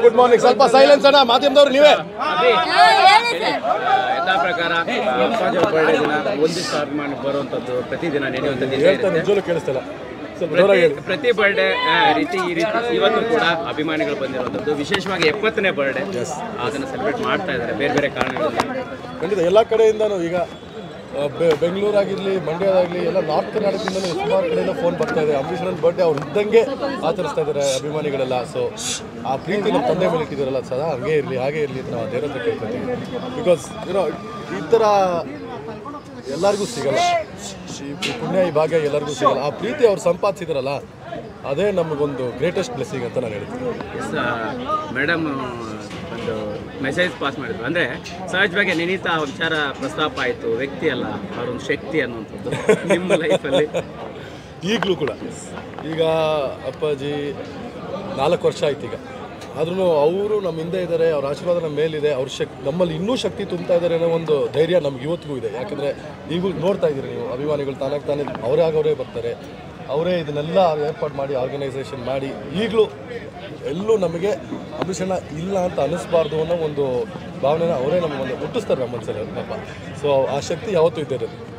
Good morning ಸ್ವಲ್ಪ silence ಅಣ್ಣ ಮಾಧ್ಯಮದವ್ರು ನೀವೇ ಎಲ್ಲ ಪ್ರಕಾರ ಅಪ್ಪಾಜಿ ಬರ್ಡೇ ದಿನ ಒಂದಿಷ್ಟು ಅಭಿಮಾನಿ ಬರುವಂಥದ್ದು ಪ್ರತಿದಿನ ನಡೆಯುವಂಥದ್ದು ಇದೇ ಹೇಳ್ತಾ ಇರುತ್ತೆ. ನಿಜವಲ್ಲೂ ಕೇಳಿಸ್ತಿಲ್ಲ ಸ್ವಲ್ಪ ಜೋರಾಗಿ ಹೇಳಿ ಪ್ರತಿ ಪ್ರತಿ ಬರ್ಡೇ ರೀತಿ ಈ ರೀತಿ ಇವತ್ತು ಕೂಡ ಅಭಿಮಾನಿಗಳು ಬಂದಿರುವಂಥದ್ದು ವಿಶೇಷವಾಗಿ ಎಪ್ಪತ್ತನೇ ಬರ್ಡೇ ಅದನ್ನು ಸೆಲೆಬ್ರೇಟ್ ಮಾಡ್ತಾ ಇದ್ದಾರೆ ಬೇರೆ ಬೇರೆ ಕಾರಣಗಳಿಂದ ಖಂಡಿತ ಎಲ್ಲ ಕಡೆಯಿಂದನೂ ಈಗ ಆ, ಬೆ- ಬೆಂಗಳೂರಾಗಿರ್ಲಿ ಮಂಡ್ಯದಾಗಲಿ ಎಲ್ಲ ನಾರ್ತ್ ಕರ್ನಾಟಕದಿಂದಲೂ ಸುಮಾರು ಕಡೆಯಿಂದ ಫೋನ್ ಬರ್ತಾ ಇದೆ ಅಂಬರೀಷನ್ ಬರ್ಡೇ ಅವ್ರು ಇದ್ದಂಗೆ ಆಚರಿಸ್ತಾ ಇದ್ದಾರೆ ಅಭಿಮಾನಿಗಳೆಲ್ಲ ಸೊ ಆ ಪ್ರೀತಿ ನಮ್ಮ ತಂದೆ ಮೇಲೆ ಇಟ್ಟಿದ್ದಾರಲ್ಲ ಸದಾ ಹಂಗೆ ಇರಲಿ ಹಾಗೆ ಇರಲಿ ಅಂತ ನಾವು ದೇವ್ರ ಹತ್ರ ಕೇಳ್ಕೊತೀವಿ ಬಿಕಾಸ್ ಏನೋ ಈ ಥರ ಎಲ್ಲರಿಗೂ ಸಿಗಲ್ಲ ಈ ಈ ಪುಣ್ಯ ಈ ಭಾಗ್ಯ ಎಲ್ಲರಿಗೂ ಸಿಗಲ್ಲ ಆ ಪ್ರೀತಿ ಅವ್ರು ಸಂಪಾದಿಸಿದಾರಲ್ಲ ಅದೇ ನಮಗೊಂದು ಗ್ರೇಟೆಸ್ಟ್ ಬ್ಲೆಸ್ಸಿಂಗ್ ಅಂತ ನಾನು ಹೇಳ್ತೀನಿ ಮೇಡಮ್ ಒಂದು ಮೆಸೇಜ್ ಪಾಸ್ ಮಾಡಿದ್ರು ಅಂದರೆ ಸಹಜವಾಗಿ ನಿನೀತಾ ವಿಚಾರ ಪ್ರಸ್ತಾಪ ಆಯಿತು ವ್ಯಕ್ತಿ ಅಲ್ಲ ಅವರೊಂದು ಶಕ್ತಿ ಅನ್ನುವಂಥದ್ದು ನಿಮ್ಮ ಲೈಫಲ್ಲಿ ಈಗಲೂ ಕೂಡ ಈಗ ಅಪ್ಪಾಜಿ ನಾಲ್ಕು ವರ್ಷ ಆಯ್ತು ಈಗ ಆದ್ರೂ ಅವರು ನಮ್ಮ ಹಿಂದೆ ಇದ್ದಾರೆ ಅವ್ರ ಆಶೀರ್ವಾದ ನಮ್ಮ ಮೇಲಿದೆ ಅವ್ರ ಶಕ್ ನಮ್ಮಲ್ಲಿ ಇನ್ನೂ ಶಕ್ತಿ ತುಂಬ್ತಾ ಇದ್ದಾರೆ ಅನ್ನೋ ಒಂದು ಧೈರ್ಯ ನಮ್ಗೆ ಇವತ್ತಿಗೂ ಇದೆ ಯಾಕಂದರೆ ಈಗೂ ನೋಡ್ತಾ ಇದ್ದೀರಿ ನೀವು ಅಭಿಮಾನಿಗಳು ತಾನಾಗಿ ತಾನೇ ಅವರೇ ಆಗೋರೇ ಬರ್ತಾರೆ ಅವರೇ ಇದನ್ನೆಲ್ಲ ಏರ್ಪಾಡು ಮಾಡಿ ಆರ್ಗನೈಸೇಷನ್ ಮಾಡಿ ಈಗಲೂ ಎಲ್ಲೂ ನಮಗೆ ಅಭಿಷಣ ಇಲ್ಲ ಅಂತ ಅನ್ನಿಸ್ಬಾರ್ದು ಅನ್ನೋ ಒಂದು ಭಾವನೆನ ಅವರೇ ನಮ್ಮ ಒಂದು ಹುಟ್ಟಿಸ್ತಾರೆ ನಮ್ಮ ಮನಸ್ಸಲ್ಲಿ ಪಾಪ ಸೊ ಆ ಶಕ್ತಿ ಯಾವತ್ತೂ ಇದ್ದೇ ಇರುತ್ತೆ